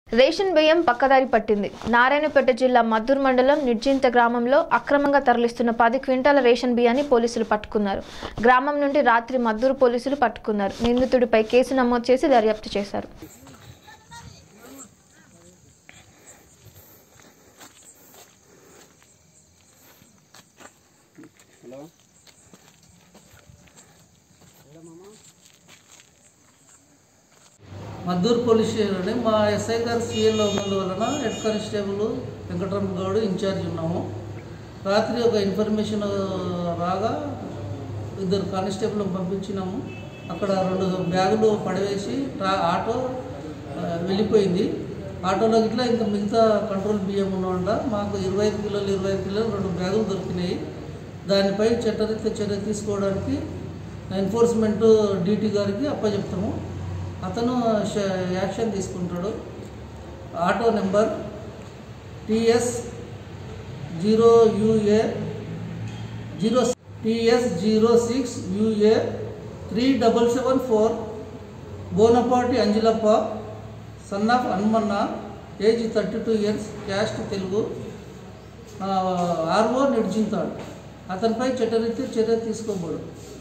ration బియ్యం పక్కదారి పట్టింది నారాయణపేట జిల్లా మద్దూరు మండలం నిర్జింత గ్రామంలో అక్రమంగా తరలిస్తున్న పది క్వింటాల రేషన్ బియ్యాన్ని పోలీసులు పట్టుకున్నారు గ్రామం నుండి రాత్రి మద్దూరు పోలీసులు పట్టుకున్నారు నిందితుడిపై కేసు నమోదు చేసి దర్యాప్తు చేశారు మద్దూరు పోలీస్ స్టేషన్లోనే మా ఎస్ఐ గారు సీఎల్లో ఉన్నందువలన head constable Venkataramana Goud in charge ఉన్నాము రాత్రి ఒక ఇన్ఫర్మేషన్ రాగా ఇద్దరు కానిస్టేబుల్ పంపించినాము అక్కడ రెండు బ్యాగులు పడవేసి ట్రా ఆటో ఆ, వెళ్ళిపోయింది ఆటోలో ఇట్లా ఇంకా మిగతా కంట్రోల్ బియ్యం ఉన్నవాడ మాకు ఇరవై ఐదు కిలోలు ఇరవై ఐదు కిలోలు రెండు బ్యాగులు దొరికినాయి దానిపై చట్టరీత్యా చర్య తీసుకోవడానికి ఎన్ఫోర్స్మెంట్ డీటీ గారికి అప్పచెప్తాము అతను ష- యాక్షన్ తీసుకుంటాడు auto number TS zero UA zero TS zero six UA three double seven four Bonapati Anjalappa son of Hanumanna age thirty two years caste Telugu RO నిర్జింతాడు అతనిపై చట్టరీత్యా చర్య తీసుకోబడు